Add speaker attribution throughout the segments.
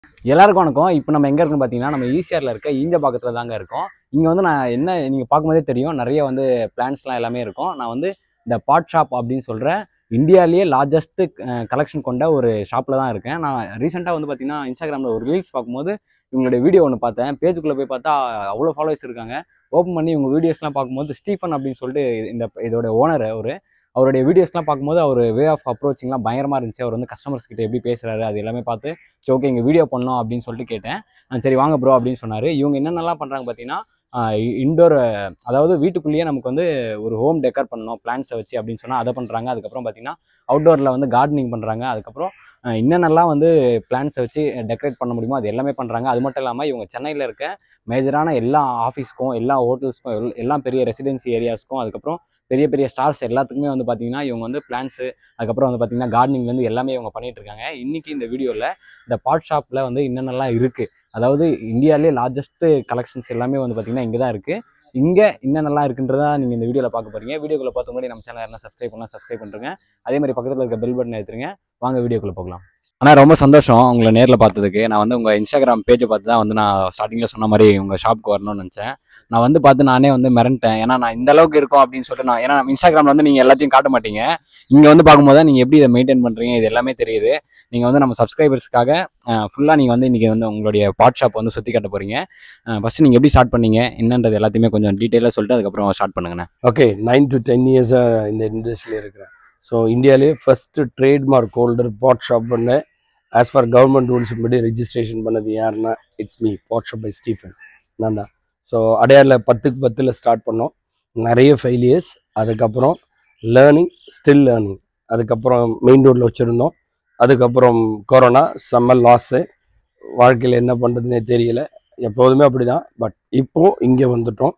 Speaker 1: எல்லாருக்கும் வணக்கம் இப்போ நம்ம எங்கே இருக்குன்னு பார்த்தீங்கன்னா நம்ம ஈசிஆரில் இருக்க ஈஞ்ச பக்கத்தில் தாங்க இருக்கோம் இங்கே வந்து நான் என்ன நீங்கள் பார்க்கும்போதே தெரியும் நிறைய வந்து பிளான்ஸ்லாம் எல்லாமே இருக்கும் நான் வந்து இந்த பாட் ஷாப் அப்படின்னு சொல்கிற இந்தியாவிலேயே லார்ஜஸ்ட்டு கலெக்ஷன் கொண்ட ஒரு ஷாப்பில் தான் இருக்கேன் நான் ரீசெண்டாக வந்து பார்த்தீங்கன்னா இன்ஸ்டாகிராமில் ஒரு ரீல்ஸ் பார்க்கும்போது இவங்களுடைய வீடியோ ஒன்று பார்த்தேன் பேஜுக்குள்ளே போய் பார்த்தா அவ்வளோ ஃபாலோவர்ஸ் இருக்காங்க ஓப்பன் பண்ணி இவங்க வீடியோஸ்லாம் பார்க்கும்போது ஸ்டீஃபன் அப்படின்னு சொல்லிட்டு இந்த இதோட ஓனர் அவர் அவருடைய வீடியோஸ்லாம் பார்க்கும்போது அவர் வே ஆஃப் அப்ரோச்சிங்லாம் பயங்கரமாக இருந்துச்சு அவர் வந்து கஸ்டமர்ஸ் கிட்ட எப்படி பேசுகிறாரு அது எல்லாமே பார்த்து சரி ஓகே இங்கே வீடியோ பண்ணோம் அப்படின்னு சொல்லிட்டு கேட்டேன் ஆ, சரி வாங்க ப்ரோ அப்படின்னு சொன்னார் இவங்க என்னென்னலாம் பண்ணுறாங்க பார்த்தீங்கன்னா இண்டோர் அதாவது வீட்டுக்குள்ளேயே நமக்கு வந்து ஒரு ஹோம் டெக்கர் பண்ணணும் பிளான்ஸை வச்சு அப்படின்னு சொன்னால் அதை பண்ணுறாங்க அதுக்கப்புறம் பார்த்தீங்கன்னா அவுட்டோரில் வந்து கார்டனிங் பண்ணுறாங்க அதுக்கப்புறம் ஆ, என்னென்னலாம் வந்து பிளான்ஸை வச்சு டெக்கரேட் பண்ண முடியுமோ அது எல்லாமே பண்ணுறாங்க அது மட்டும் இல்லாமல் இவங்க சென்னையில் இருக்க மேஜரான எல்லா ஆஃபீஸ்க்கும் எல்லா ஹோட்டல்ஸ்க்கும் எல் எல்லா பெரிய ரெசிடென்சி ஏரியாஸ்க்கும் அதுக்கப்புறம் பெரிய பெரிய ஸ்டார்ஸ் எல்லாத்துக்குமே வந்து பார்த்தீங்கன்னா இவங்க வந்து பிளான்ஸு அதுக்கப்புறம் வந்து பார்த்தீங்கன்னா கார்டனிங்லேருந்து எல்லாமே இவங்க பண்ணிட்டு இருக்காங்க இன்னைக்கு இந்த வீடியோவில் இந்த பாட் ஷாப்பில் வந்து என்னென்னலாம் இருக்குது அதாவது இந்தியாவிலே லார்ஜஸ்ட் கலெக்ஷன்ஸ் எல்லாமே வந்து பார்த்தீங்கன்னா இங்கே தான் இருக்குது இங்கே என்னென்னலாம் இருக்குன்றதா நீங்கள் இந்த வீடியோவில் பார்க்க போறீங்க வீடியோக்குள்ள பார்த்த முன்னாடி நம்ம சேனல் யாரும் சப்ஸ்கிரைப் பண்ணலாம் சப்ஸ்கிரைப் பண்ணுறேங்க அதே மாதிரி பக்கத்தில் இருக்க பெல் பட்டன் எடுத்துருங்க வாங்க வீடியோக்குள்ள போகலாம் ஆனால் ரொம்ப சந்தோஷம் உங்களை நேரில் பார்த்ததுக்கு நான் வந்து உங்கள் இன்ஸ்டாகிராம் பேஜை பார்த்து தான் வந்து நான் ஸ்டார்டிங்கில் சொன்ன மாதிரி உங்கள் ஷாப்புக்கு வரணும்னு நினச்சேன் நான் வந்து பார்த்து நானே வந்து மிரண்டேன் ஏன்னா நான் இந்த அளவுக்கு இருக்கும் அப்படின்னு சொல்லிட்டு நான் ஏன்னா இன்ஸ்டாகிராமில் வந்து நீங்கள் எல்லாத்தையும் காட்ட மாட்டீங்க இங்கே வந்து பார்க்கும்போது தான் நீங்கள் எப்படி இதை மெயின்டைன் பண்ணுறீங்க இது எல்லாமே தெரியுது நீங்கள் வந்து நம்ம சப்ஸ்கிரைபர்ஸ்க்காக ஃபுல்லாக நீங்கள் வந்து இன்றைக்கி வந்து உங்களுடைய பாட் ஷாப் வந்து சுற்றி காட்ட போகிறீங்க ஃபஸ்ட்டு நீங்கள் எப்படி ஸ்டார்ட் பண்ணீங்க என்னன்றது எல்லாத்தையுமே கொஞ்சம் டீட்டெயிலாக சொல்லிட்டு அதுக்கப்புறம் ஸ்டார்ட் பண்ணுங்கண்ணே
Speaker 2: ஓகே நைன் டு டென் இயர்ஸாக இந்த இண்டஸ்ட்ரியில் இருக்கிறேன் ஸோ இந்தியாவிலே first trademark holder pot shop பண்ண ஆஸ் ஃபார் கவர்மெண்ட் ரூல்ஸ் படி ரெஜிஸ்ட்ரேஷன் பண்ணது யாருன்னா it's me pot shop by Stephen நான் தான் ஸோ அடையாரில் பத்துக்கு பத்தில் ஸ்டார்ட் பண்ணோம் நிறைய ஃபெயிலியர்ஸ் அதுக்கப்புறம் லேர்னிங் ஸ்டில் லேர்னிங் அதுக்கப்புறம் மெயின் ரோட்டில் வச்சுருந்தோம் அதுக்கப்புறம் கொரோனா செம்ம லாஸு வாழ்க்கையில் என்ன பண்ணுறதுனே தெரியல எப்போதுமே அப்படி தான் பட் இப்போது இங்கே வந்துட்டோம்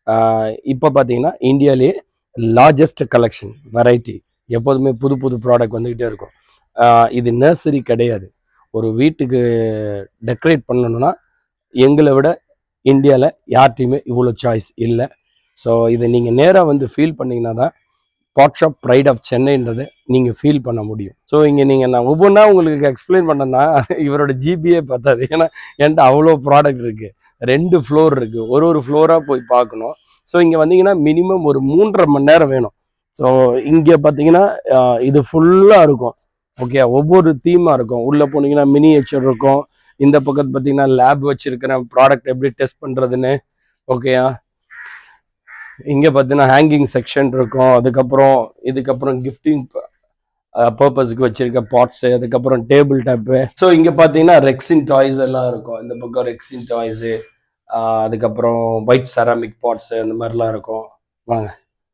Speaker 2: இப்போ பார்த்தீங்கன்னா இந்தியாவிலேயே லார்ஜஸ்ட் கலெக்ஷன் வெரைட்டி எப்போதுமே புது புது ப்ராடக்ட் வந்துக்கிட்டே இருக்கும் ஆஹ் இது நர்சரி கிடையாது ஒரு வீட்டுக்கு டெக்கரேட் பண்ணணும்னா எங்களை விட இந்தியாவில் யார்ட்டையுமே இவ்வளோ சாய்ஸ் இல்லை ஸோ இதை நீங்கள் நேராக வந்து ஃபீல் பண்ணிங்கன்னா தான் பாட் ஷாப் ப்ரைட் ஆஃப் சென்னைன்றதை நீங்கள் ஃபீல் பண்ண முடியும் ஸோ இங்கே நீங்கள் நான் ஒவ்வொன்றா உங்களுக்கு எக்ஸ்பிளைன் பண்ணேன்னா இவரோட ஜிபியே பார்த்தாது ஏன்னா என்கிட்ட அவ்வளோ ப்ராடக்ட் இருக்குது ரெண்டு ஃப்ளோர் இருக்குது ஒரு ஒரு ஃப்ளோராக போய் பார்க்கணும் ஸோ இங்கே வந்தீங்கன்னா மினிமம் ஒரு மூன்றரை மணி நேரம் வேணும் ஸோ இங்கே பார்த்தீங்கன்னா ஆஹ் இது ஃபுல்லாக இருக்கும் ஓகே ஒவ்வொரு தீமாக இருக்கும் உள்ளே போனீங்கன்னா மினியேச்சர் இருக்கும் இந்த பக்கத்து பார்த்தீங்கன்னா லேப் வச்சிருக்கிறேன் ப்ராடக்ட் எப்படி டெஸ்ட் பண்ணுறதுன்னு ஓகேயா இங்கே பார்த்தீங்கன்னா ஹேங்கிங் செக்ஷன் இருக்கும் அதுக்கப்புறம் இதுக்கப்புறம் கிஃப்டிங் பர்பஸ்க்கு வச்சிருக்க பாட்ஸு அதுக்கப்புறம் டேபிள் டாப்பு ஸோ இங்கே பார்த்தீங்கன்னா ரெக்ஸின் டாய்ஸ் எல்லாம் இருக்கும் இந்த பக்கம் ரெக்ஸின் டாய்ஸு அதுக்கப்புறம் ஒயிட் செராமிக் பாட்ஸு அந்த மாதிரிலாம் இருக்கும் வாங்க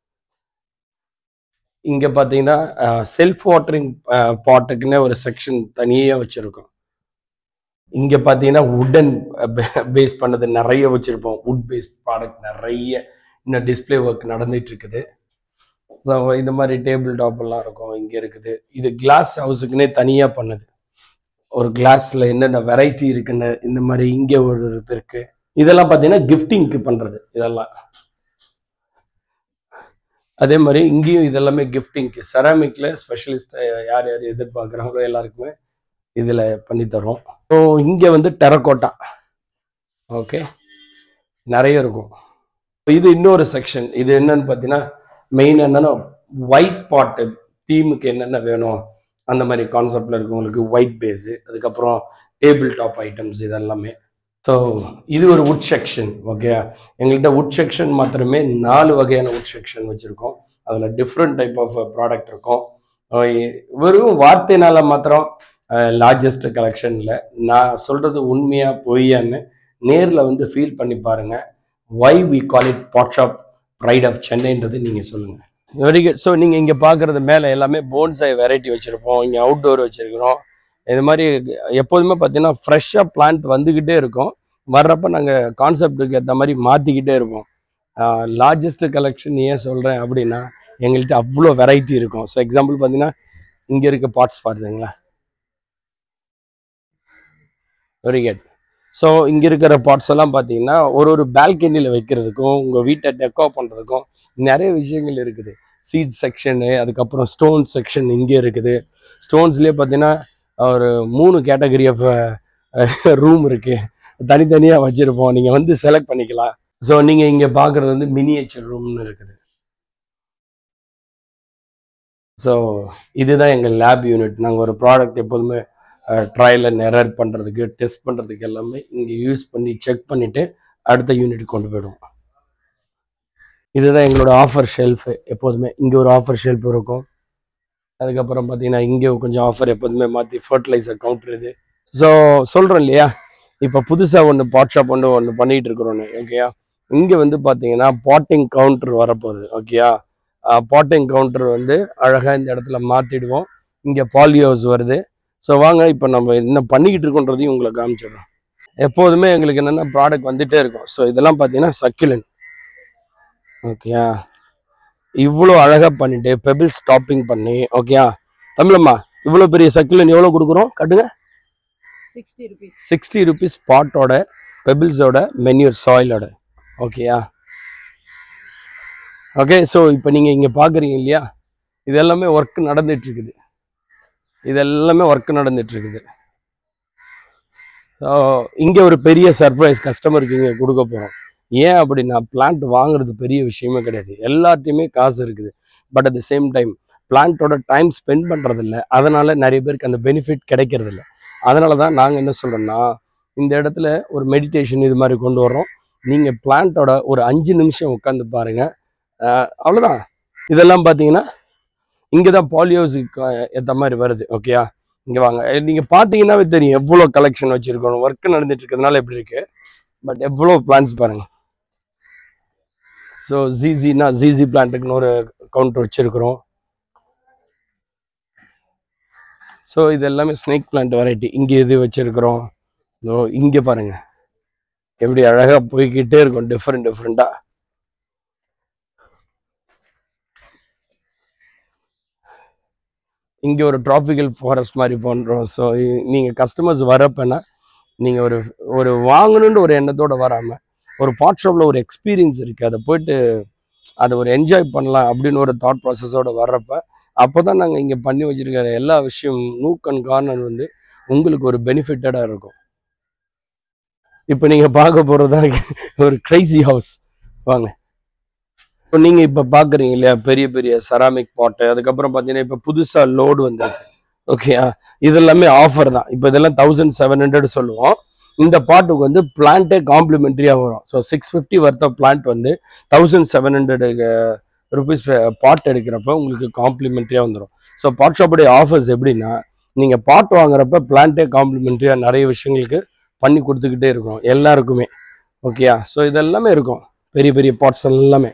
Speaker 2: இங்கே பார்த்தீங்கன்னா செல்ஃப் வாட்டரிங் பாட்டுக்குன்னே ஒரு செக்ஷன் தனியாக வச்சுருக்கோம் இங்கே பார்த்தீங்கன்னா உடன் பேஸ் பண்ணது நிறைய வச்சுருப்போம் வுட் பேஸ் ப்ராடக்ட் நிறைய இன்னும் டிஸ்ப்ளே ஒர்க் நடந்துட்டு இருக்குது ஸோ இந்த மாதிரி டேபிள் டாப் எல்லாம் இருக்கும் இங்கே இருக்குது இது கிளாஸ் ஹவுஸுக்குன்னே தனியாக பண்ணுது ஒரு கிளாஸில் என்னென்ன வெரைட்டி இருக்குன்னு இந்த மாதிரி இங்கே ஒரு இது இருக்கு இதெல்லாம் பார்த்தீங்கன்னா கிஃப்டிங்க்கு பண்ணுறது இதெல்லாம் அதே மாதிரி இங்கேயும் இதெல்லாமே கிஃப்டிங்க்கு செராமிக்ல ஸ்பெஷலிஸ்ட் யார் யார் எதிர்பார்க்குறாங்களோ எல்லாருக்குமே இதில் பண்ணி தரோம் ஸோ இங்கே வந்து டெரக்கோட்டா ஓகே நிறைய இருக்கும் இது இன்னொரு செக்ஷன் இது என்னன்னு பார்த்தீங்கன்னா மெயின் என்னன்னா ஒயிட் பாட்டு தீமுக்கு என்னென்ன வேணும் அந்த மாதிரி கான்செப்டில் இருக்கவங்களுக்கு ஒயிட் பேஸு அதுக்கப்புறம் டேபிள் டாப் ஐட்டம்ஸ் இதெல்லாமே ஸோ இது ஒரு வுட் செக்ஷன் ஓகே எங்கள்கிட்ட வுட் செக்ஷன் மாத்திரமே நாலு வகையான வுட் செக்ஷன் வச்சுருக்கோம் அதில் டிஃப்ரெண்ட் டைப் ஆஃப் ப்ராடக்ட் இருக்கும் அஹ் வெறும் வார்த்தைனால மாத்திரம் லார்ஜஸ்ட் கலெக்ஷனில் நான் சொல்கிறது உண்மையாக பொய்யான்னு நேரில் வந்து ஃபீல் பண்ணி பாருங்கள் why we call it pot shop pride of சென்னைன்றது நீங்கள் சொல்லுங்கள் வெரி குட் ஸோ நீங்கள் இங்கே பார்க்குறது மேலே எல்லாமே போன்சாய் வெரைட்டி வச்சுருப்போம் இங்கே அவுட்டோர் வச்சுருக்கிறோம் இது மாதிரி எப்போதுமே பார்த்தீங்கன்னா ஃப்ரெஷ்ஷாக பிளான்ட் வந்துக்கிட்டே இருக்கும் வர்றப்ப நாங்கள் கான்செப்டுக்கு ஏற்ற மாதிரி மாற்றிக்கிட்டே இருப்போம் லார்ஜஸ்ட் கலெக்ஷன் ஏன் சொல்கிறேன் அப்படின்னா எங்கள்கிட்ட அவ்வளோ வெரைட்டி இருக்கும் ஸோ எக்ஸாம்பிள் பார்த்தீங்கன்னா இங்கே இருக்க பாட்ஸ் பாருங்களா வெரி குட் ஸோ இங்கே இருக்கிற பாட்ஸ் எல்லாம் பார்த்தீங்கன்னா ஒரு ஒரு பால்கனியில் வைக்கிறதுக்கும் உங்கள் வீட்டை டெக்கோ பண்ணுறதுக்கும் நிறைய விஷயங்கள் இருக்குது சீட் செக்ஷனு அதுக்கப்புறம் ஸ்டோன் செக்ஷன் இங்கே இருக்குது ஸ்டோன்ஸ்லேயே பார்த்தீங்கன்னா ஒரு மூணு கேட்டகரி ஆஃப் ரூம் இருக்கு தனித்தனியாக வச்சுருப்போம் நீங்கள் வந்து செலக்ட் பண்ணிக்கலாம் ஸோ நீங்கள் இங்கே பார்க்குறது வந்து மினியேச்சர் ரூம்னு இருக்குது ஸோ இதுதான் எங்கள் லேப் யூனிட் நாங்கள் ஒரு ப்ராடக்ட் எப்போதுமே ட்ரையல் அண்ட் எரர் பண்ணுறதுக்கு டெஸ்ட் பண்ணுறதுக்கு எல்லாமே இங்கே யூஸ் பண்ணி செக் பண்ணிவிட்டு அடுத்த யூனிட் கொண்டு போயிடுவோம் இதுதான் எங்களோட ஆஃபர் ஷெல்ஃபு எப்போதுமே இங்கே ஒரு ஆஃபர் ஷெல்ஃப் இருக்கும் அதுக்கப்புறம் பார்த்தீங்கன்னா இங்கே கொஞ்சம் ஆஃபர் எப்போதுமே மாற்றி ஃபர்டிலைசர் கவுண்டர் இது ஸோ சொல்கிறோம் இல்லையா இப்போ புதுசாக ஒன்று பாட் ஷாப் ஒன்று ஒன்று பண்ணிகிட்டு இருக்கிறோன்னு ஓகேயா இங்கே வந்து பார்த்தீங்கன்னா பாட்டிங் கவுண்டர் வரப்போகுது ஓகேயா பாட்டிங் கவுண்டர் வந்து அழகாக இந்த இடத்துல மாற்றிடுவோம் இங்கே பாலியோஸ் வருது ஸோ வாங்க இப்போ நம்ம என்ன பண்ணிக்கிட்டு இருக்கோன்றதையும் உங்களை காமிச்சிடுறோம் எப்போதுமே எங்களுக்கு என்னென்ன ப்ராடக்ட் வந்துட்டே இருக்கும் ஸோ இதெல்லாம் பார்த்தீங்கன்னா சக்கிலன் ஓகேயா இவ்வளோ அழகாக பண்ணிட்டு பெபிள் ஸ்டாப்பிங் பண்ணி ஓகேயா தமிழம்மா இவ்வளோ பெரிய சக்கிலன் எவ்வளோ கொடுக்குறோம் கட்டுங்க
Speaker 3: சிக்ஸ்டி ருபீஸ்
Speaker 2: சிக்ஸ்டி ருபீஸ் பாட்டோட பெபிள்ஸோட மென்யூர் சாயிலோட ஓகேயா ஓகே ஸோ இப்போ நீங்கள் இங்கே பார்க்குறீங்க இல்லையா இது எல்லாமே ஒர்க் நடந்துட்டு இருக்குது இது எல்லாமே ஒர்க் நடந்துட்டு இருக்குது ஸோ இங்கே ஒரு பெரிய சர்ப்ரைஸ் கஸ்டமருக்கு இங்கே கொடுக்க போகிறோம் ஏன் அப்படின்னா பிளான்ட் வாங்குறது பெரிய விஷயமே கிடையாது எல்லாத்தையுமே காசு இருக்குது but at the same time பிளான்ட்டோட டைம் ஸ்பெண்ட் பண்ணுறதில்ல அதனால நிறைய பேருக்கு அந்த பெனிஃபிட் கிடைக்கிறதில்ல அதனால தான் நாங்கள் என்ன சொல்கிறோன்னா இந்த இடத்துல ஒரு மெடிடேஷன் இது மாதிரி கொண்டு வர்றோம் நீங்கள் பிளான்ட்டோட ஒரு அஞ்சு நிமிஷம் உட்காந்து பாருங்கள் அவ்வளோதான் இதெல்லாம் பார்த்தீங்கன்னா இங்கே தான் பாலியோஸுக்கு ஏற்ற மாதிரி வருது ஓகேயா இங்கே வாங்க நீங்கள் பார்த்தீங்கன்னாவே தெரியும் எவ்வளோ கலெக்ஷன் வச்சுருக்கோம் ஒர்க் நடந்துட்டு இருக்கிறதுனால எப்படி இருக்கு பட் எவ்வளோ பிளான்ஸ் பாருங்க ஸோ ஜிசினா ஜிசி பிளான்ட்டுக்குன்னு ஒரு கவுண்டர் வச்சுருக்குறோம் ஸோ இது எல்லாமே ஸ்னேக் பிளான்ட் வெரைட்டி இங்கே இது வச்சுருக்குறோம் ஸோ இங்கே பாருங்க எப்படி அழகாக போய்கிட்டே இருக்கும் டிஃப்ரெண்ட் டிஃப்ரெண்ட்டாக இங்கே ஒரு ட்ராபிக்கல் ஃபாரஸ்ட் மாதிரி பண்ணுறோம் ஸோ நீங்கள் கஸ்டமர்ஸ் வரப்போனா நீங்கள் ஒரு ஒரு வாங்கணுன்ற ஒரு எண்ணத்தோட வராமல் ஒரு பாட் ஷாப்பில் ஒரு எக்ஸ்பீரியன்ஸ் இருக்குது அதை போயிட்டு அதை ஒரு என்ஜாய் பண்ணலாம் அப்படின்னு ஒரு தாட் ப்ராசஸோட வர்றப்ப அப்போ தான் நாங்கள் இங்கே பண்ணி வச்சிருக்கிற எல்லா விஷயம் நூக் அண்ட் கார்னர் வந்து உங்களுக்கு ஒரு பெனிஃபிட்டடாக இருக்கும் இப்போ நீங்கள் பார்க்க போகிறது தான் ஒரு க்ரைசி ஹவுஸ் வாங்க இப்போ நீங்கள் இப்போ பார்க்குறீங்க இல்லையா பெரிய பெரிய செராமிக் பாட்டு அதுக்கப்புறம் பார்த்தீங்கன்னா இப்போ புதுசாக லோடு வந்திருக்கு ஓகேயா இது எல்லாமே ஆஃபர் தான் இப்போ இதெல்லாம் தௌசண்ட் செவன் ஹண்ட்ரட் சொல்லுவோம் இந்த பாட்டுக்கு வந்து பிளான்ட்டே காம்ப்ளிமெண்ட்ரியாக வரும் so six fifty worth of plant வந்து thousand seven hundred rupees pot எடுக்கிறப்ப உங்களுக்கு காம்ப்ளிமெண்ட்ரியாக வந்துடும் ஸோ பாட் ஷாப்புடைய ஆஃபர்ஸ் எப்படின்னா நீங்கள் பாட் வாங்குறப்ப பிளான்ட்டே காம்ப்ளிமெண்ட்ரியாக நிறைய விஷயங்களுக்கு பண்ணி கொடுத்துக்கிட்டே இருக்கும் எல்லாருக்குமே ஓகேயா ஸோ இதெல்லாமே இருக்கும் பெரிய பெரிய பாட்ஸ் எல்லாமே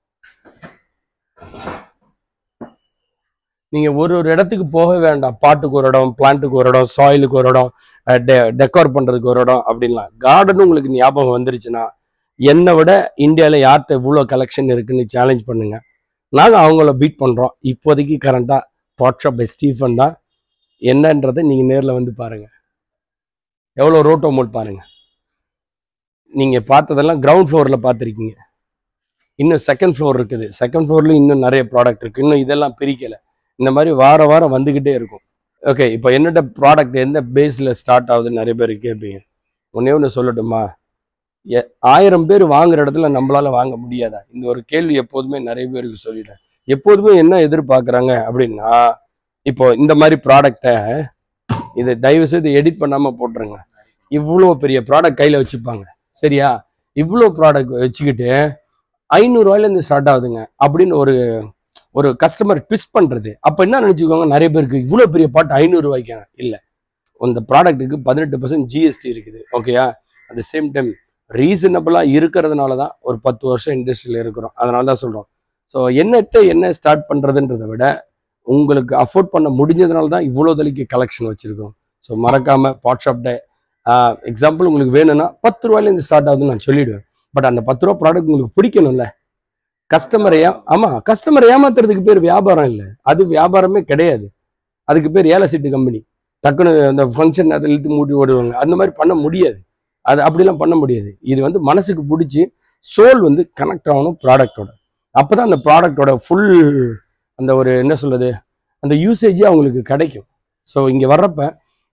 Speaker 2: நீங்க ஒரு ஒரு இடத்துக்கு போக வேண்டாம் பாட்டுக்கு ஒரு இடம் பிளான்ட்டுக்கு ஒரு இடம் சாயிலுக்கு ஒரு இடம் டெக்கோர் பண்றதுக்கு ஒரு இடம் அப்படின்லாம் கார்டன் உங்களுக்கு ஞாபகம் வந்துருச்சுன்னா என்னை விட இந்தியாவில் யார்கிட்ட இவ்வளோ கலெக்ஷன் இருக்குன்னு சேலஞ்ச் பண்ணுங்க நாங்கள் அவங்கள பீட் பண்ணுறோம் இப்போதைக்கு கரண்ட்டாக வாட்ஸ்அப் பை ஸ்டீஃபன் தான் என்னன்றதை நீங்கள் நேரில் வந்து பாருங்க எவ்வளோ ரோட்டோ மோட் பாருங்க நீங்கள் பார்த்ததெல்லாம் கிரவுண்ட் ஃப்ளோரில் பார்த்துருக்கீங்க இன்னும் செகண்ட் ஃப்ளோர் இருக்குது செகண்ட் ஃப்ளோர்லையும் இன்னும் நிறைய ப்ராடக்ட் இருக்குது இன்னும் இதெல்லாம் பிரிக்கலை இந்த மாதிரி வார வாரம் வந்துக்கிட்டே இருக்கும் ஓகே இப்போ என்னோட ப்ராடக்ட் எந்த பேஸில் ஸ்டார்ட் ஆகுதுன்னு நிறைய பேர் கேட்பீங்க ஒன்றே ஒன்று சொல்லட்டுமா எ- ஆயிரம் பேர் வாங்குற இடத்துல நம்மளால வாங்க முடியாதா இந்த ஒரு கேள்வி எப்போதுமே நிறைய பேருக்கு சொல்லிட்டேன் எப்போதுமே என்ன எதிர்பார்க்குறாங்க அப்படின்னா இப்போ இந்த மாதிரி ப்ராடக்டை இதை தயவு செய்து எடிட் பண்ணாமல் போட்டுருங்க இவ்வளோ பெரிய ப்ராடக்ட் கையில் வச்சுப்பாங்க சரியா இவ்வளோ ப்ராடக்ட் வச்சுக்கிட்டு ஐநூறுரூவாயிலேருந்து ஸ்டார்ட் ஆகுதுங்க அப்படின்னு ஒரு ஒரு கஸ்டமர் ட்விஸ்ட் பண்ணுறது அப்போ என்ன நினச்சிக்கோங்க நிறைய பேருக்கு இவ்வளோ பெரிய பாட்டு ஐநூறுரூவாய்க்கான இல்லை அந்த ப்ராடக்ட்டுக்கு பதினெட்டு பர்சன்ட் ஜிஎஸ்டி இருக்குது ஓகேயா அட் த சேம் டைம் ரீசனபிளாக இருக்கிறதுனால தான் ஒரு பத்து வருஷம் இண்டஸ்ட்ரியில் இருக்கிறோம் அதனால தான் சொல்கிறோம் ஸோ என்னட்ட என்ன ஸ்டார்ட் பண்ணுறதுன்றதை விட உங்களுக்கு அஃபோர்ட் பண்ண முடிஞ்சதுனால தான் இவ்வளோ தலிக்கு கலெக்ஷன் வச்சுருக்கோம் ஸோ மறக்காமல் வாட்ஸ்அப் டே எக்ஸாம்பிள் உங்களுக்கு வேணும்னா பத்து ரூபாயிலேருந்து ஸ்டார்ட் ஆகுதுன்னு நான் சொல்லிடுவேன் பட் அந்த பத்து ரூபா ப்ராடக்ட் உங்களுக்கு பிடிக்கணும்ல கஸ்டமரை ஏ ஆமாம் கஸ்டமரை ஏமாத்துறதுக்கு பேர் வியாபாரம் இல்லை அது வியாபாரமே கிடையாது அதுக்கு பேர் ஏழை சீட்டு கம்பெனி டக்குன்னு அந்த ஃபங்க்ஷன் அதில் இழுத்து மூடி ஓடுவாங்க அந்த மாதிரி பண்ண முடியாது அது அப்படிலாம் பண்ண முடியாது இது வந்து மனசுக்கு பிடிச்சி சோல் வந்து கனெக்ட் ஆகணும் ப்ராடக்டோட அப்போ தான் அந்த ப்ராடக்டோட ஃபுல் அந்த ஒரு என்ன சொல்றது அந்த யூசேஜே அவங்களுக்கு கிடைக்கும் ஸோ இங்கே வர்றப்ப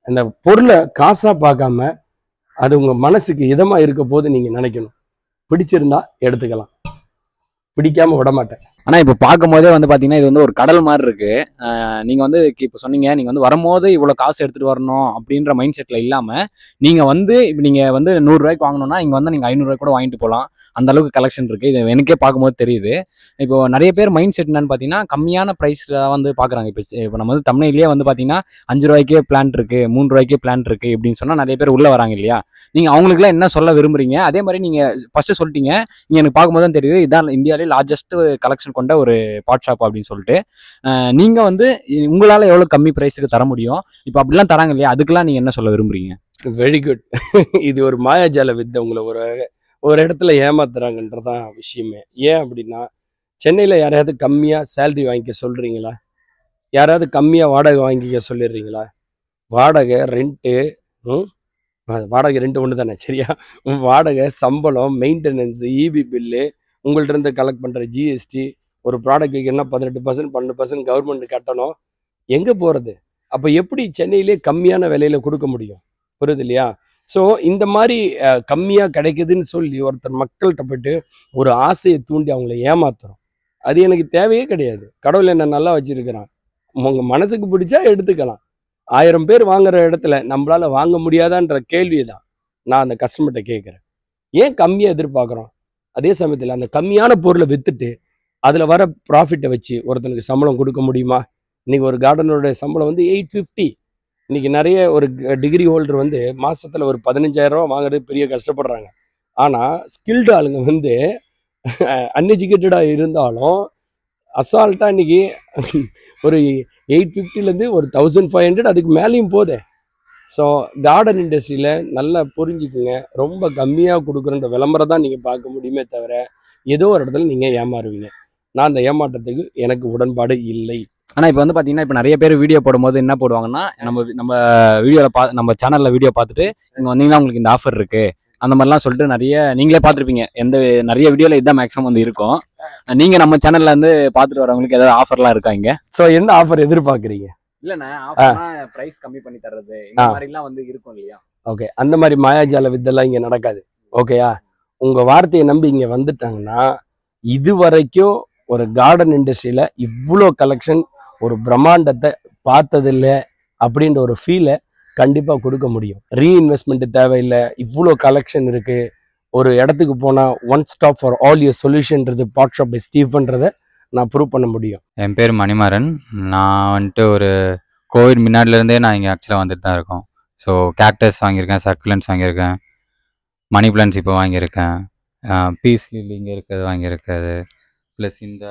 Speaker 2: அந்த பொருளை காசாக பார்க்காம அது உங்கள் மனசுக்கு இதமாக இருக்க போது நீங்கள் நினைக்கணும் பிடிச்சிருந்தா எடுத்துக்கலாம் பிடிக்காம விட மாட்டேன்
Speaker 1: ஆனா இப்போ பார்க்கும் போதே வந்து பாத்தீங்கன்னா இது வந்து ஒரு கடல் மாதிரி இருக்கு அஹ் நீங்க வந்து இப்போ சொன்னீங்க நீங்க வந்து வரும்போது இவ்வளவு காசு எடுத்துட்டு வரணும் அப்படின்ற மைண்ட் செட்ல இல்லாம நீங்க வந்து இப்போ நீங்க வந்து நூறு ரூபாய்க்கு வாங்கணும்னா இங்க வந்து நீங்க ஐநூறு ரூபாய் கூட வாங்கிட்டு போகலாம் அந்த அளவுக்கு கலெக்ஷன் இருக்கு இது எனக்கே பார்க்கும்போது தெரியுது இப்போ நிறைய பேர் மைண்ட் செட் என்னன்னு பாத்தீங்கன்னா கம்மியான பிரைஸ் வந்து பாக்குறாங்க இப்போ இப்போ நம்ம வந்து தமிழ்லேயே வந்து பாத்தீங்கன்னா அஞ்சு ரூபாய்க்கே பிளான் இருக்கு மூணு ரூபாய்க்கே பிளான் இருக்கு இப்படின்னு சொன்னா நிறைய பேர் உள்ள வராங்க இல்லையா நீங்க அவங்களுக்குலாம் என்ன சொல்ல விரும்புறீங்க அதே மாதிரி நீங்க ஃபர்ஸ்ட் சொல்லிட்டீங்க நீங்க எனக்கு பார்க்கும்போது தான் தெரியுது இதான் இந்தியாவிலே லார்ஜஸ்ட் கலெக்ஷன் கொண்ட ஒரு பாட் ஷாப் அப்படின்னு சொல்லிட்டு அஹ் நீங்க வந்து இ- உங்களால எவ்வளவு கம்மி பிரைஸுக்கு தர முடியும் இப்போ அப்படிலாம் தராங்க இல்லையா அதுக்கெல்லாம் நீங்க என்ன சொல்ல விரும்புறீங்க
Speaker 2: வெரி குட் இது ஒரு மாயாஜால வித்தை உங்களை ஒரு ஒரு இடத்துல ஏமாத்துறாங்கன்றதான் விஷயமே ஏன் அப்படின்னா சென்னையில் யாரையாவது கம்மியாக சேலரி வாங்கிக்க சொல்கிறீங்களா யாராவது கம்மியாக வாடகை வாங்கிக்க சொல்லிடுறீங்களா வாடகை ரெண்ட்டு வாடகை ரெண்டு ஒன்று தானே சரியா வாடகை சம்பளம் மெயின்டெனன்ஸு இபி பில்லு உங்கள்ட்ட இருந்து கலெக்ட் பண்ணுற ஜிஎஸ்டி ஒரு ப்ராடக்ட் விற்கணும்னா பதினெட்டு பர்சன்ட் பன்னெண்டு பர்சன்ட் கவர்மெண்ட் கட்டணும் எங்கே போகிறது அப்போ எப்படி சென்னையிலே கம்மியான விலையில கொடுக்க முடியும் புரியுது இல்லையா ஸோ இந்த மாதிரி கம்மியாக கிடைக்குதுன்னு சொல்லி ஒருத்தர் மக்கள்கிட்ட போயிட்டு ஒரு ஆசையை தூண்டி அவங்கள ஏமாத்துறோம் அது எனக்கு தேவையே கிடையாது கடவுள் என்ன நல்லா வச்சிருக்கிறான் உங்கள் மனசுக்கு பிடிச்சா எடுத்துக்கலாம் ஆயிரம் பேர் வாங்குற இடத்துல நம்மளால வாங்க முடியாதான்ற கேள்வி தான் நான் அந்த கஸ்டமர்கிட்ட கேட்குறேன் ஏன் கம்மியாக எதிர்பார்க்குறோம் அதே சமயத்தில் அந்த கம்மியான பொருளை விற்றுட்டு அதில் வர ப்ராஃபிட்டை வச்சு ஒருத்தனுக்கு சம்பளம் கொடுக்க முடியுமா இன்னைக்கு ஒரு கார்டனோட சம்பளம் வந்து எயிட் ஃபிஃப்டி இன்னைக்கு நிறைய ஒரு டிகிரி ஹோல்டர் வந்து மாசத்துல ஒரு பதினஞ்சாயிரம் ரூபா வாங்குறது பெரிய கஷ்டப்படுறாங்க ஆனால் ஸ்கில்டு ஆளுங்க வந்து அன்எஜுகேட்டடாக இருந்தாலும் அசால்ட்டாக இன்னைக்கு ஒரு எயிட் ஃபிஃப்டிலேருந்து ஒரு தௌசண்ட் ஃபைவ் ஹண்ட்ரட் அதுக்கு மேலேயும் போதே ஸோ கார்டன் இண்டஸ்ட்ரியில் நல்லா புரிஞ்சுக்குங்க ரொம்ப கம்மியாக கொடுக்குறன்ற விளம்பரம் தான் நீங்கள் பார்க்க முடியுமே தவிர ஏதோ ஒரு இடத்துல நீங்கள் ஏமாறுவீங்க நான் அந்த ஏமாற்றத்துக்கு எனக்கு உடன்பாடு இல்லை
Speaker 1: ஆனா இப்போ வந்து பாத்தீங்கன்னா இப்போ நிறைய பேர் வீடியோ போடும்போது என்ன போடுவாங்கன்னா நம்ம நம்ம வீடியோல பா நம்ம சேனல்ல வீடியோ பார்த்துட்டு இங்க வந்தீங்கன்னா உங்களுக்கு இந்த ஆஃபர் இருக்கு அந்த மாதிரிலாம் சொல்லிட்டு நிறைய நீங்களே பார்த்துருப்பீங்க எந்த நிறைய வீடியோல இதுதான் மேக்ஸிமம் வந்து இருக்கும் நீங்க நம்ம சேனல்ல இருந்து பார்த்துட்டு வரவங்களுக்கு ஏதாவது ஆஃபர்லாம் இருக்கா இங்க
Speaker 2: ஸோ என்ன ஆஃபர் எதிர்பார்க்குறீங்க
Speaker 1: இல்லண்ணே ஆஃபர்னா பிரைஸ் கம்மி பண்ணி தர்றது இந்த
Speaker 2: ஆ.
Speaker 1: மாதிரிலாம் வந்து இருக்கும் இல்லையா
Speaker 2: ஓகே அந்த மாதிரி மாயாஜால வித்தெல்லாம் இங்கே நடக்காது ஓகேயா உங்கள் வார்த்தையை நம்பி இங்கே வந்துட்டாங்கன்னா இது வரைக்கும் ஒரு கார்டன் இண்டஸ்ட்ரியில் இவ்வளோ கலெக்ஷன் ஒரு பிரம்மாண்டத்தை பார்த்ததில்ல அப்படின்ற ஒரு ஃபீலை கண்டிப்பாக கொடுக்க முடியும் ரீஇன்வெஸ்ட்மெண்ட் தேவையில்லை இவ்வளோ கலெக்ஷன் இருக்குது ஒரு இடத்துக்கு போனால் one stop for all your சொல்யூஷன்றது பாட் ஷாப் பை ஸ்டீஃபன்றதை நான் ப்ரூவ் பண்ண முடியும்
Speaker 4: என் பேர் மணிமாறன் நான் வந்துட்டு ஒரு கோவிட் முன்னாடிலேருந்தே நான் இங்கே ஆக்சுவலாக வந்துட்டு தான் இருக்கோம் ஸோ கேக்டஸ் வாங்கியிருக்கேன் சக்குலன்ஸ் வாங்கியிருக்கேன் மணி பிளான்ஸ் இப்போ வாங்கியிருக்கேன் பீஸ் லில்லி இங்கே இருக்கிறது வாங்கியிருக்காது ப்ளஸ் இந்த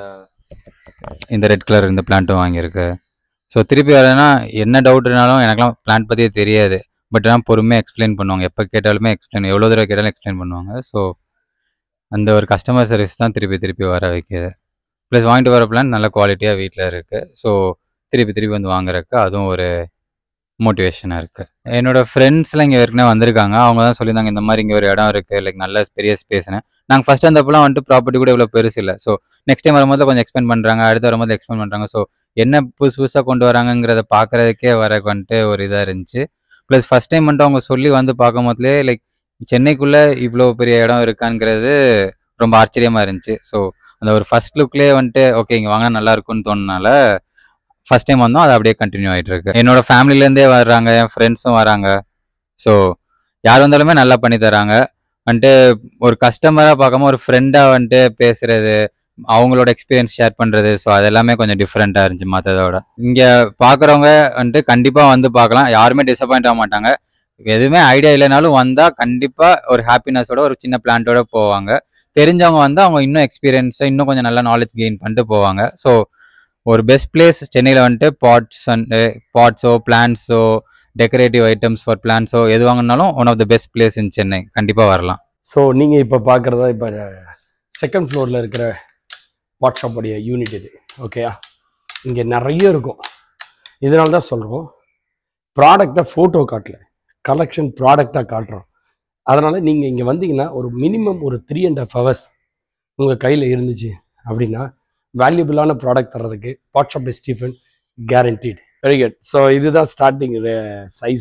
Speaker 4: இந்த ரெட் கலர் இந்த பிளான்ட்டும் வாங்கியிருக்கு ஸோ திருப்பி வரேன்னா என்ன டவுட்னாலும் எனக்குலாம் பிளான்ட் பற்றியே தெரியாது பட் ஆனால் பொறுமையாக எக்ஸ்பிளைன் பண்ணுவாங்க எப்போ கேட்டாலுமே எக்ஸ்பிளைன் எவ்வளோ தடவை கேட்டாலும் எக்ஸ்பிளைன் பண்ணுவாங்க ஸோ அந்த ஒரு கஸ்டமர் சர்வீஸ் தான் திருப்பி திருப்பி வர வைக்கிது ப்ளஸ் வாங்கிட்டு வர பிளான் நல்ல குவாலிட்டியாக வீட்டில் இருக்குது ஸோ திருப்பி திருப்பி வந்து வாங்குறதுக்கு அதுவும் ஒரு மோட்டிவேஷனாக இருக்குது என்னோட ஃப்ரெண்ட்ஸ்லாம் இங்கே ஏற்கனவே வந்திருக்காங்க அவங்க தான் சொல்லியிருந்தாங்க இந்த மாதிரி இங்கே ஒரு இடம் இருக்குது லைக் நல்ல பெரிய ஸ்பேஸ்னு நாங்கள் ஃபஸ்ட் வந்தப்போலாம் வந்துட்டு ப்ராப்பர்ட்டி கூட இவ்வளோ பெருசு இல்லை ஸோ நெக்ஸ்ட் டைம் வரும்போது கொஞ்சம் எக்ஸ்பெண்ட் பண்ணுறாங்க அடுத்து வரும்போது எக்ஸ்பெண்ட் பண்ணுறாங்க ஸோ என்ன புதுசு புதுசாக கொண்டு வராங்கங்கிறத பார்க்குறதுக்கே வர வந்துட்டு ஒரு இதாக இருந்துச்சு ப்ளஸ் ஃபஸ்ட் டைம் வந்துட்டு அவங்க சொல்லி வந்து பார்க்கும் போதுலேயே லைக் சென்னைக்குள்ளே இவ்வளோ பெரிய இடம் இருக்காங்கிறது ரொம்ப ஆச்சரியமாக இருந்துச்சு ஸோ அந்த ஒரு ஃபர்ஸ்ட் லுக்லேயே வந்துட்டு ஓகே இங்கே வாங்கினா நல்லா இருக்கும்னு தோணுனால ஃபர்ஸ்ட் டைம் வந்தோம் அது அப்படியே கண்டினியூ ஆகிட்டு இருக்கு என்னோட ஃபேமிலிலேருந்தே வர்றாங்க என் ஃப்ரெண்ட்ஸும் வராங்க ஸோ யார் வந்தாலுமே நல்லா பண்ணி தராங்க வந்துட்டு ஒரு கஸ்டமராக பார்க்காம ஒரு ஃப்ரெண்டாக வந்துட்டு பேசுறது அவங்களோட எக்ஸ்பீரியன்ஸ் ஷேர் பண்ணுறது ஸோ அது எல்லாமே கொஞ்சம் டிஃப்ரெண்ட்டாக இருந்துச்சு மற்றதோட இங்கே பார்க்குறவங்க வந்துட்டு கண்டிப்பாக வந்து பார்க்கலாம் யாருமே டிசப்பாயிண்ட் ஆக மாட்டாங்க எதுவுமே ஐடியா இல்லைனாலும் வந்தால் கண்டிப்பாக ஒரு ஹாப்பினஸோட ஒரு சின்ன பிளான்ட்டோட போவாங்க தெரிஞ்சவங்க வந்து அவங்க இன்னும் எக்ஸ்பீரியன்ஸை இன்னும் கொஞ்சம் நல்ல நாலேஜ் கெயின் பண்ணிட்டு போவாங்க ஸோ ஒரு பெஸ்ட் பிளேஸ் சென்னையில் வந்துட்டு பாட்ஸ் அண்ட் பாட்ஸோ பிளான்ஸோ டெக்கரேட்டிவ் ஐட்டம்ஸ் ஃபார் பிளான்ஸோ எது வாங்கினாலும் one of the best place in Chennai கண்டிப்பாக வரலாம்
Speaker 2: ஸோ நீங்கள் இப்போ பார்க்குறதா இப்போ செகண்ட் ஃப்ளோரில் இருக்கிற வாட்ஸ்அப்புடைய யூனிட் இது ஓகேயா இங்கே நிறைய இருக்கும் இதனால தான் சொல்கிறோம் ப்ராடக்டை ஃபோட்டோ காட்டல கலெக்ஷன் ப்ராடக்டாக காட்டுறோம் அதனால் நீங்கள் இங்கே வந்தீங்கன்னா ஒரு மினிமம் ஒரு த்ரீ அண்ட் ஹாஃப் ஹவர்ஸ் உங்கள் கையில் இருந்துச்சு அப்படின்னா வேல்யூபிளான ப்ராடக்ட் தர்றதுக்கு WhatsApp by Stephen guaranteed very good so இதுதான் ஸ்டார்டிங் சைஸு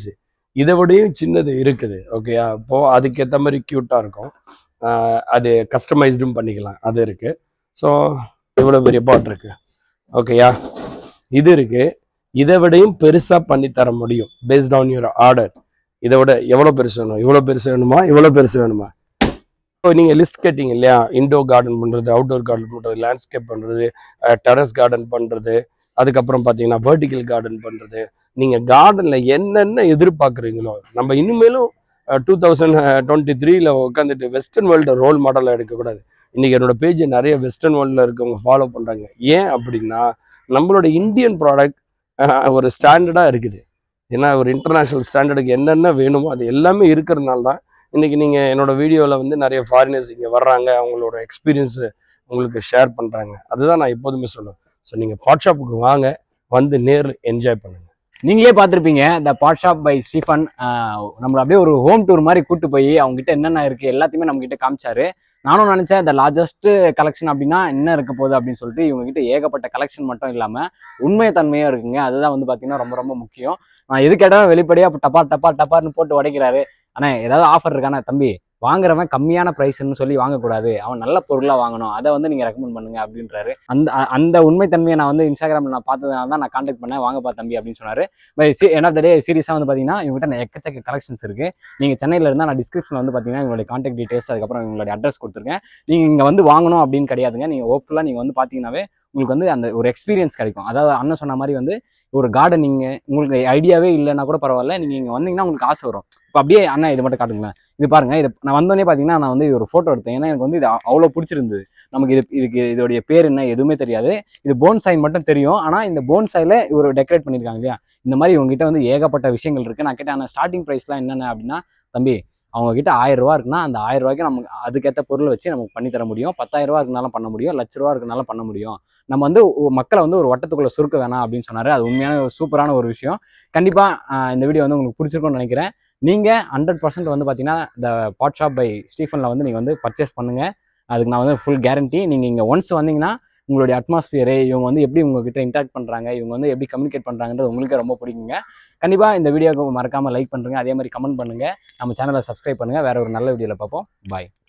Speaker 2: இதை விடையும் சின்னது இருக்குது ஓகேயா இப்போ அதுக்கேற்ற மாதிரி க்யூட்டாக இருக்கும் ஆஹ் அது கஸ்டமைஸ்டும் பண்ணிக்கலாம் அது இருக்குது ஸோ இவ்வளோ பெரிய பாட் இருக்கு ஓகேயா இது இருக்கு இதை விடையும் பெருசாக பண்ணி தர முடியும் பேஸ்ட் ஆன் யுவர் ஆர்டர் இதை விட எவ்வளோ பெருசு வேணும் இவ்வளோ பெருசு வேணுமா இவ்வளோ பெருசு வேணுமா இப்போ நீங்கள் லிஸ்ட் கேட்டீங்க இல்லையா இன்டோர் கார்டன் பண்ணுறது அவுட்டோர் கார்டன் பண்ணுறது லேண்ட்ஸ்கேப் பண்ணுறது டெரஸ் கார்டன் பண்ணுறது அதுக்கப்புறம் பார்த்தீங்கன்னா வெர்டிக்கல் கார்டன் பண்ணுறது நீங்கள் கார்டனில் என்னென்ன எதிர்பார்க்குறீங்களோ நம்ம இனிமேலும் டூ தௌசண்ட் டுவெண்ட்டி த்ரீல உட்காந்துட்டு வெஸ்டர்ன் வேர்ல்டு ரோல் மாடலாக எடுக்கக்கூடாது இன்றைக்கி என்னோட பேஜ் நிறைய வெஸ்டர்ன் வேர்ல்டில் இருக்கவங்க ஃபாலோ பண்ணுறாங்க ஏன் அப்படின்னா நம்மளோட இந்தியன் ப்ராடக்ட் ஒரு ஸ்டாண்டர்டாக இருக்குது ஏன்னா ஒரு இன்டர்நேஷ்னல் ஸ்டாண்டர்டுக்கு என்னென்ன வேணுமோ அது எல்லாமே இருக்கிறதுனால தான் இன்றைக்கி நீங்கள் என்னோட வீடியோவில் வந்து நிறைய ஃபாரினர்ஸ் இங்கே வர்றாங்க அவங்களோட எக்ஸ்பீரியன்ஸு உங்களுக்கு ஷேர் பண்ணுறாங்க அதுதான் நான் எப்போதுமே சொல்லுவேன் ஸோ நீங்கள் பாட் ஷாப்புக்கு வாங்க வந்து நேரில் என்ஜாய் பண்ணுங்க
Speaker 1: நீங்களே பார்த்துருப்பீங்க இந்த பாட் ஷாப் பை ஸ்டீஃபன் ஆஹ் நம்மள அப்படியே ஒரு ஹோம் டூர் மாதிரி கூட்டு போய் அவங்க கிட்ட என்னென்ன இருக்கு எல்லாத்தையுமே நம்ம கிட்ட காமிச்சாரு நானும் நினைச்சேன் இந்த லார்ஜஸ்ட் கலெக்ஷன் அப்படின்னா என்ன இருக்க போகுது அப்படின்னு சொல்லிட்டு இவங்க கிட்ட ஏகப்பட்ட கலெக்ஷன் மட்டும் இல்லாம உண்மைத்தன்மையும் இருக்குங்க அதுதான் வந்து பாத்தீங்கன்னா ரொம்ப ரொம்ப முக்கியம் நான் எது கேட்டாலும் வெளிப்படையா டப்பா டப்பா டப்பார்னு போட்டு உடைக்கிறாரு ஆனா ஏதாவது ஆஃபர் இருக்கானா தம்பி வாங்குறவன் கம்மியான ப்ரைஸ்ன்னு சொல்லி வாங்கக்கூடாது அவன் நல்ல பொருளா வாங்கணும் அதை வந்து நீங்க ரெக்கமெண்ட் பண்ணுங்க அப்படின்றாரு அந்த அ- அந்த உண்மைத்தன்மையை நான் வந்து இன்ஸ்டாகிராம்ல நான் பார்த்ததுனால தான் நான் கான்டாக்ட் பண்ணேன் வாங்கப்பா தம்பி அப்படின்னு சொன்னாரு பை சி என்ன டே சீரியஸாக வந்து பார்த்தீங்கன்னா இவங்ககிட்ட நான் எக்கச்சக்க கலெக்ஷன்ஸ் இருக்கு நீங்கள் சென்னையில் இருந்தால் நான் டிஸ்கிரிப்ஷனில் வந்து பார்த்தீங்கன்னா உங்களுடைய கான்டாக்ட் டீடைல்ஸ் அதுக்கப்புறம் உங்களுடைய அட்ரஸ் கொடுத்துருக்கேன் நீங்கள் இங்கே வந்து வாங்கணும் அப்படின்னு கிடையாதுங்க நீங்கள் ஹோப்ஃபுல்லாக நீங்கள் வந்து பார்த்தீங்கன்னாவே உங்களுக்கு வந்து அந்த ஒரு எக்ஸ்பீரியன்ஸ் கிடைக்கும் அதாவது அண்ணன் சொன்ன மாதிரி வந்து ஒரு கார்டனிங் உங்களுக்கு ஐடியாவே இல்லைன்னா கூட பரவாயில்ல நீங்கள் இங்கே வந்தீங்கன்னா உங்களுக்கு ஆசை வரும் இப்போ அப்படியே அண்ணா இது மட்டும் காட்டுங்களேன் இது பாருங்க இது நான் வந்தோடனே பார்த்தீங்கன்னா நான் வந்து இது ஒரு ஃபோட்டோ எடுத்தேன் ஏன்னா எனக்கு வந்து இது அ- அவ்வளோ பிடிச்சிருந்தது நமக்கு இது இதுக்கு இதோடைய பேர் என்ன எதுவுமே தெரியாது இது போன்சாய் மட்டும் தெரியும் ஆனால் இந்த போன்சாயில் இவர் டெக்கரேட் பண்ணியிருக்காங்க இல்லையா இந்த மாதிரி உங்ககிட்ட வந்து ஏகப்பட்ட விஷயங்கள் இருக்கு நான் கேட்டேன் ஆனால் ஸ்டார்டிங் ப்ரைஸ்லாம் என்னென்ன அப்படின்னா தம்பி அவங்க கிட்ட ஆயிரம் ரூபா இருக்குன்னா அந்த ஆயிரம் ரூபாய்க்கு நமக்கு அதுக்கேற்ற பொருள் வச்சு நமக்கு பண்ணி தர முடியும் பத்தாயிரம் ரூபா இருக்குனாலும் பண்ண முடியும் லட்ச ரூபா இருக்குனாலும் பண்ண முடியும் நம்ம வந்து ஒ- மக்களை வந்து ஒரு வட்டத்துக்குள்ள சுருக்க வேணாம் அப்படின்னு சொன்னாரு அது உண்மையான ஒரு சூப்பரான ஒரு விஷயம் கண்டிப்பா ஆஹ், இந்த வீடியோ வந்து உங்களுக்கு பிடிச்சிருக்கும்னு நினைக்கிறேன் நீங்க ஹண்ட்ரட் பர்சன்ட் வந்து பாத்தீங்கன்னா இந்த பாட் ஷாப் பை ஸ்டீஃபன்ல வந்து நீங்க வந்து பர்ச்சேஸ் பண்ணுங்க அதுக்கு நான் வந்து ஃபுல் கேரண்டி நீங்க இங்க ஒன்ஸ் வந்தீங்கன்னா உங்களுடைய அட்மாஸ்பியரு இவங்க வந்து எப்படி உங்ககிட்ட இன்ட்ராக்ட் பண்றாங்க இவங்க வந்து எப்படி கம்யூனிகேட் பண்றாங்கன்றது உங்களுக்கே ரொம்ப பிடிக்குங்க கண்டிப்பா இந்த வீடியோக்கு மறக்காம லைக் பண்ணுங்க அதே மாதிரி கமெண்ட் பண்ணுங்க நம்ம சேனலை சப்ஸ்கிரைப் பண்ணுங்க வேற ஒரு நல்ல வீடியோல பார்ப்போம் பாய்